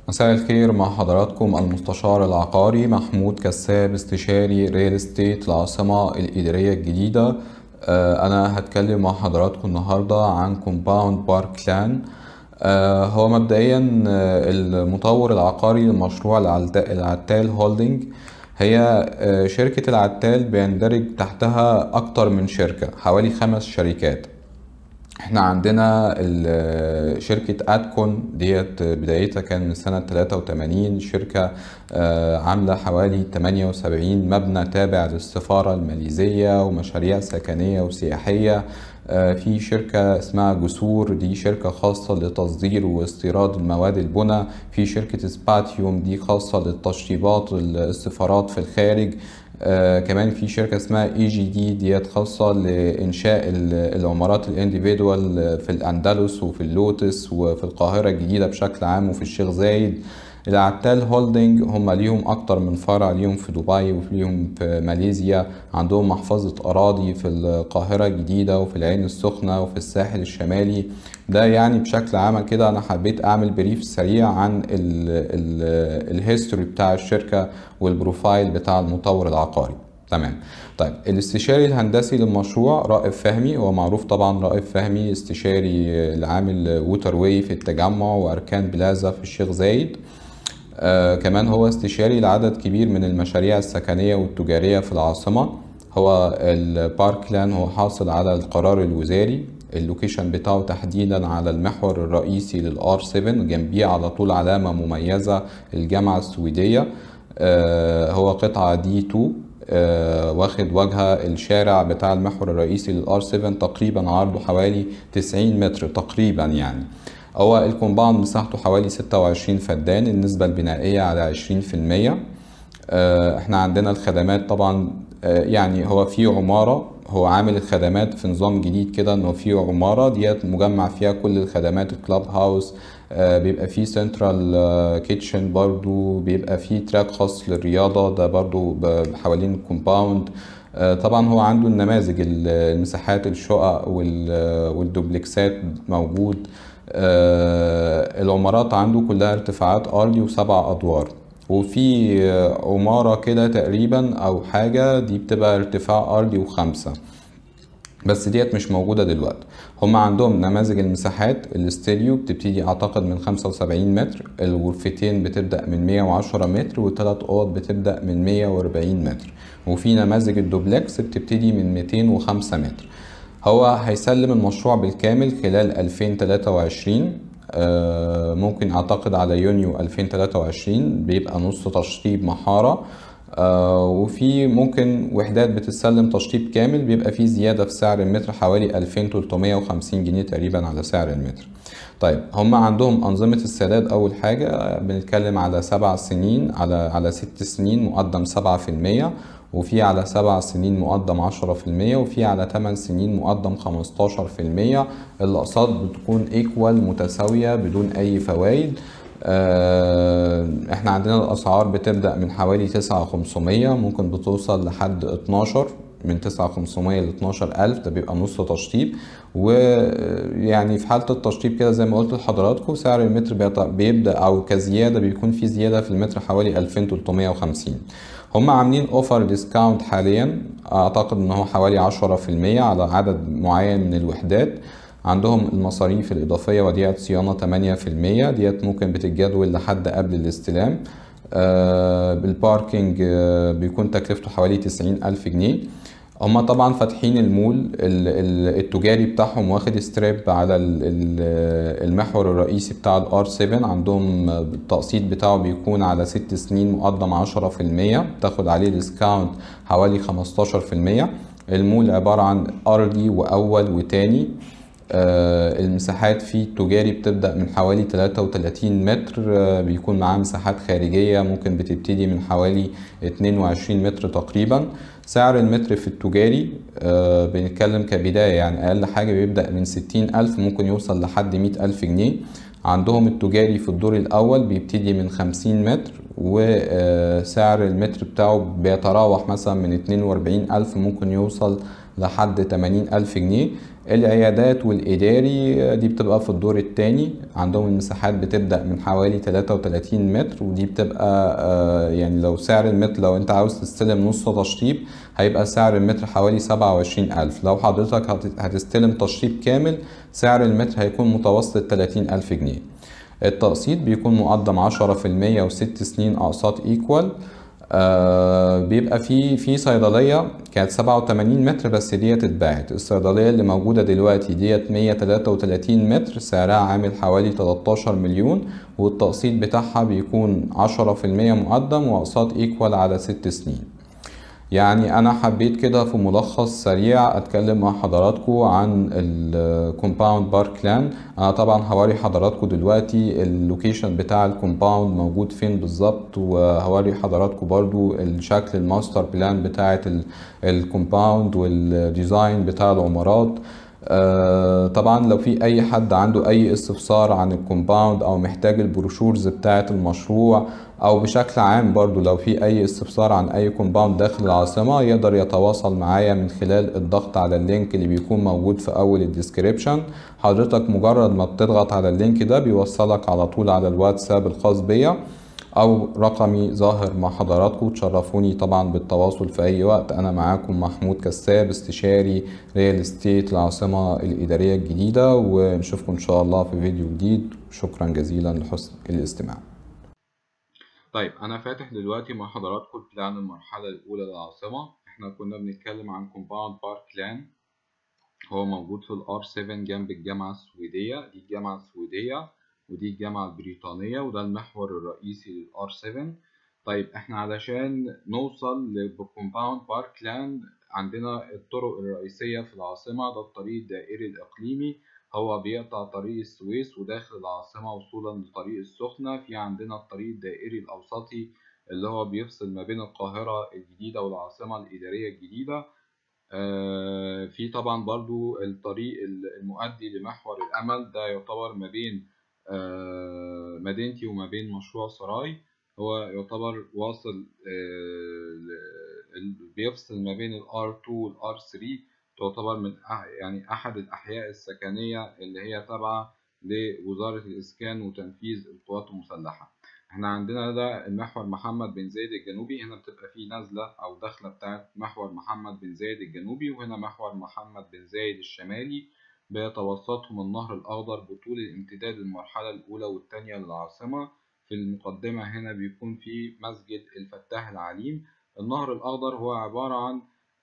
مساء الخير مع حضراتكم المستشار العقاري محمود كساب استشاري ريل استيت العاصمة الإدارية الجديدة آه، أنا هتكلم مع حضراتكم النهاردة عن كومباوند بارك لان آه، هو مبدئيا آه، المطور العقاري لمشروع العلت- العتال هولدنج هي آه، شركة العتال بيندرج تحتها أكتر من شركة حوالي خمس شركات احنا عندنا ال- شركة ادكون ديت بدايتها كان من سنة 83 شركة آه، عاملة حوالي 78 مبنى تابع للسفارة الماليزية ومشاريع سكنية وسياحية آه، في شركة اسمها جسور دي شركة خاصة لتصدير واستيراد المواد البناء في شركة سباتيوم دي خاصة للتشطيبات السفارات في الخارج آه كمان في شركة اسمها اي جي دي ديت خاصة لإنشاء ال- العمارات الانديفيدوال في الأندلس وفي اللوتس وفي القاهرة الجديدة بشكل عام وفي الشيخ زايد العتال هولدنج هم ليهم أكتر من فرع ليهم في دبي وليهم في ماليزيا عندهم محفظة أراضي في القاهرة الجديدة وفي العين السخنة وفي الساحل الشمالي ده يعني بشكل عام كده أنا حبيت أعمل بريف سريع عن الهيستوري بتاع الشركة والبروفايل بتاع المطور العقاري تمام طيب الاستشاري الهندسي للمشروع رائف فهمي هو معروف طبعا رائف فهمي استشاري العامل ووتر واي في التجمع واركان بلازا في الشيخ زايد آه كمان هو استشاري لعدد كبير من المشاريع السكنية والتجارية في العاصمة هو الباركلان هو حاصل على القرار الوزاري اللوكيشن بتاعه تحديدا على المحور الرئيسي للار 7 جنبيه على طول علامة مميزة الجامعة السويدية آه هو قطعة دي 2 آه واخد واجهة الشارع بتاع المحور الرئيسي للار 7 تقريبا عرضه حوالي 90 متر تقريبا يعني هو الكومباوند مساحته حوالي 26 فدان النسبة البنائية على 20% آه، احنا عندنا الخدمات طبعا آه، يعني هو في عمارة هو عامل الخدمات في نظام جديد كده انه في عمارة ديت مجمع فيها كل الخدمات الكلاب هاوس آه، بيبقى فيه سنترال كيتشن برضو بيبقى فيه تراك خاص للرياضة ده برضو ب- حوالين الكومباوند آه، طبعا هو عنده النماذج ال- المساحات الشقق وال- والدوبلكسات موجود آه، العمارات عنده كلها ارتفاعات أرضي وسبع أدوار وفي آه، عمارة كده تقريبا أو حاجة دي بتبقى ارتفاع أرضي وخمسة بس ديت مش موجودة دلوقتي هما عندهم نماذج المساحات الاستديو بتبتدي اعتقد من 75 متر الغرفتين بتبدأ من 110 متر والتلات اوض بتبدأ من 140 متر وفي نماذج الدوبلكس بتبتدي من 205 متر هو هيسلم المشروع بالكامل خلال 2023 آه، ممكن اعتقد على يونيو 2023 بيبقى نص تشطيب محارة آه، وفي ممكن وحدات بتتسلم تشطيب كامل بيبقى فيه زيادة في سعر المتر حوالي 2350 جنيه تقريبا على سعر المتر طيب هم عندهم أنظمة السداد أول حاجة بنتكلم على سبع سنين على على ست سنين مقدم سبعة في المية وفي على سبع سنين مقدم عشرة في المية وفي على تمن سنين مقدم خمستاشر في المية الأقساط بتكون ايكوال متساوية بدون أي فوائد آه، احنا عندنا الاسعار بتبدا من حوالي 9500 ممكن بتوصل لحد 12 من 9500 ل 12000 ده بيبقى نص تشطيب ويعني في حاله التشطيب كده زي ما قلت لحضراتكم سعر المتر بيط- بيبدا او كزياده بيكون في زياده في المتر حوالي 2350 هم عاملين اوفر ديسكاونت حاليا اعتقد ان هو حوالي 10% على عدد معين من الوحدات عندهم المصاريف الإضافية وديعة صيانة 8% ديت ممكن بتتجدول لحد قبل الاستلام آه، بالباركينج آه، بيكون تكلفته حوالي 90 ألف جنيه هما طبعا فاتحين المول ال- ال- التجاري بتاعهم واخد ستريب على ال- ال- المحور الرئيسي بتاع الار 7 عندهم التقسيط بتاعه بيكون على ست سنين مقدم 10% بتاخد عليه ديسكاونت حوالي 15% المول عبارة عن أرضي وأول وتاني آه، المساحات فيه التجاري بتبدأ من حوالي 33 متر آه، بيكون معاه مساحات خارجية ممكن بتبتدي من حوالي 22 متر تقريبا سعر المتر في التجاري آه، بنتكلم كبداية يعني أقل حاجة بيبدأ من 60 ألف ممكن يوصل لحد 100 ألف جنيه عندهم التجاري في الدور الأول بيبتدي من 50 متر وسعر المتر بتاعه بيتراوح مثلا من 42 ألف ممكن يوصل لحد 80 ألف جنيه العيادات والإداري دي بتبقى في الدور التاني عندهم المساحات بتبدأ من حوالي 33 متر ودي بتبقى آه، يعني لو سعر المتر لو انت عاوز تستلم نص تشطيب هيبقى سعر المتر حوالي 27 ألف لو حضرتك هت- هتستلم تشطيب كامل سعر المتر هيكون متوسط 30 ألف جنيه التقسيط بيكون مقدم 10% وست سنين أقساط ايكوال آه بيبقى في في صيدلية كانت 87 متر بس ديت اتباعت الصيدلية اللي موجودة دلوقتي ديت 133 متر سعرها عامل حوالي 13 مليون والتقسيط بتاعها بيكون 10% مقدم وأقساط ايكوال على ست سنين يعني انا حبيت كده في ملخص سريع اتكلم مع حضراتكم عن الكومباوند بارك لان انا طبعا هوري حضراتكم دلوقتي اللوكيشن بتاع الكومباوند موجود فين بالظبط وهوري حضراتكم برضو الشكل الماستر بلان بتاعه الكومباوند والديزاين بتاع العمارات آه، طبعا لو في اي حد عنده اي استفسار عن الكومباوند او محتاج البروشورز بتاعه المشروع او بشكل عام برضو لو في اي استفسار عن اي كومباوند داخل العاصمة يقدر يتواصل معايا من خلال الضغط على اللينك اللي بيكون موجود في اول الديسكريبشن حضرتك مجرد ما بتضغط على اللينك ده بيوصلك على طول على الواتساب الخاص بيا او رقمي ظاهر مع حضراتكم تشرفوني طبعا بالتواصل في اي وقت انا معاكم محمود كساب استشاري ريال استيت العاصمة الادارية الجديدة ونشوفكم ان شاء الله في فيديو جديد شكرا جزيلا لحسن الاستماع طيب انا فاتح دلوقتي مع حضراتكم بلان المرحلة الاولى للعاصمة احنا كنا بنتكلم عن كومباوند بارك لان هو موجود في الار 7 جنب الجامعة السويدية دي الجامعة السويدية ودي الجامعة البريطانية وده المحور الرئيسي للار 7 طيب احنا علشان نوصل لكومباوند بارك لاند عندنا الطرق الرئيسية في العاصمة ده الطريق الدائري الإقليمي هو بيقطع طريق السويس وداخل العاصمة وصولا لطريق السخنة في عندنا الطريق الدائري الأوسطي اللي هو بيفصل ما بين القاهرة الجديدة والعاصمة الإدارية الجديدة آه، في طبعا برضو الطريق المؤدي لمحور الأمل ده يعتبر ما بين آه، مدينتي وما بين مشروع سراي هو يعتبر واصل آه، ل- ال- بيفصل ما بين ال R2 وال R3 تعتبر من أح- يعني أحد الأحياء السكنية اللي هي تابعة لوزارة الإسكان وتنفيذ القوات المسلحة احنا عندنا ده المحور محمد بن زايد الجنوبي هنا بتبقى فيه نزلة أو دخلة بتاعت محور محمد بن زايد الجنوبي وهنا محور محمد بن زايد الشمالي بيتوسطهم النهر الأخضر بطول الامتداد المرحلة الأولى والثانية للعاصمة في المقدمة هنا بيكون في مسجد الفتاح العليم النهر الأخضر هو عبارة عن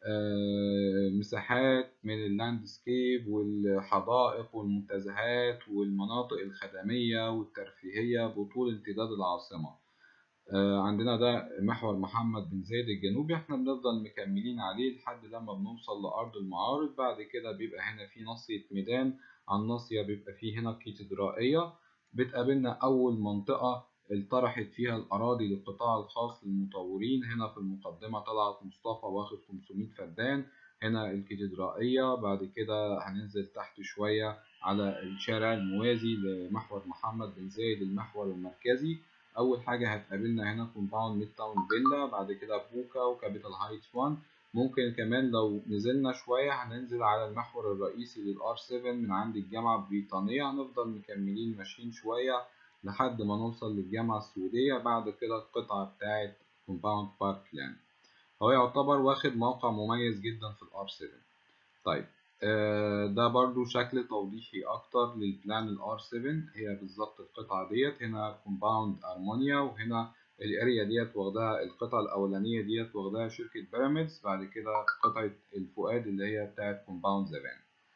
آه، مساحات من اللاندسكيب والحدائق والمنتزهات والمناطق الخدمية والترفيهية بطول امتداد العاصمة آه، عندنا ده محور محمد بن زايد الجنوبي احنا بنفضل مكملين عليه لحد لما بنوصل لأرض المعارض بعد كده بيبقى هنا في ناصية ميدان عن ناصية بيبقى فيه هنا كاتدرائية بتقابلنا أول منطقة الترحت فيها الأراضي للقطاع الخاص للمطورين هنا في المقدمة طلعت مصطفى واخد 500 فدان هنا الكاتدرائية بعد كده هننزل تحت شوية على الشارع الموازي لمحور محمد بن زايد المحور المركزي أول حاجة هتقابلنا هنا كومباوند ميد تاون فيلا بعد كده بوكا وكابيتال هايتس 1 ممكن كمان لو نزلنا شوية هننزل على المحور الرئيسي للآر 7 من عند الجامعة البريطانية هنفضل مكملين ماشيين شوية لحد ما نوصل للجامعة السعودية بعد كده القطعة بتاعت كومباوند بارك لاند هو يعتبر واخد موقع مميز جدا في الآر 7 طيب آه، ده برضو شكل توضيحي اكتر للبلان الار 7 هي بالظبط القطعة ديت هنا كومباوند ارمونيا وهنا الاريا ديت واخداها القطعة الاولانية ديت واخداها شركة بيراميدز بعد كده قطعة الفؤاد اللي هي بتاعت كومباوند زبان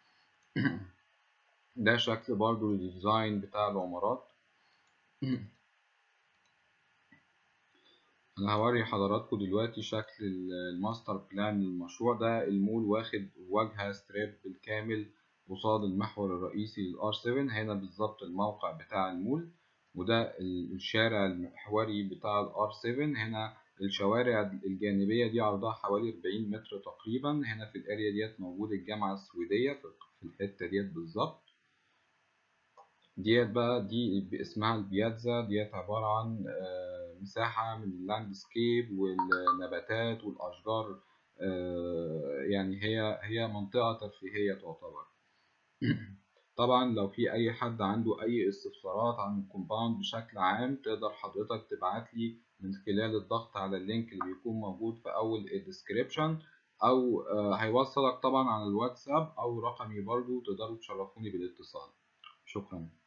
ده شكل برضو الديزاين بتاع العمارات انا هوري حضراتكم دلوقتي شكل الماستر بلان للمشروع ده المول واخد واجهة ستريب بالكامل قصاد المحور الرئيسي للار 7 هنا بالظبط الموقع بتاع المول وده الشارع المحوري بتاع الار 7 هنا الشوارع الجانبية دي عرضها حوالي 40 متر تقريبا هنا في الاريا ديت موجود الجامعة السويدية في الحتة ديت بالظبط ديت بقى دي اسمها البياتزا ديت عبارة عن مساحة من اللاندسكيب والنباتات والأشجار يعني هي هي منطقة ترفيهية تعتبر طبعا لو في اي حد عنده اي استفسارات عن الكومباوند بشكل عام تقدر حضرتك تبعت لي من خلال الضغط على اللينك اللي بيكون موجود في اول الديسكريبشن او هيوصلك طبعا على الواتساب او رقمي برضو تقدروا تشرفوني بالاتصال شكرا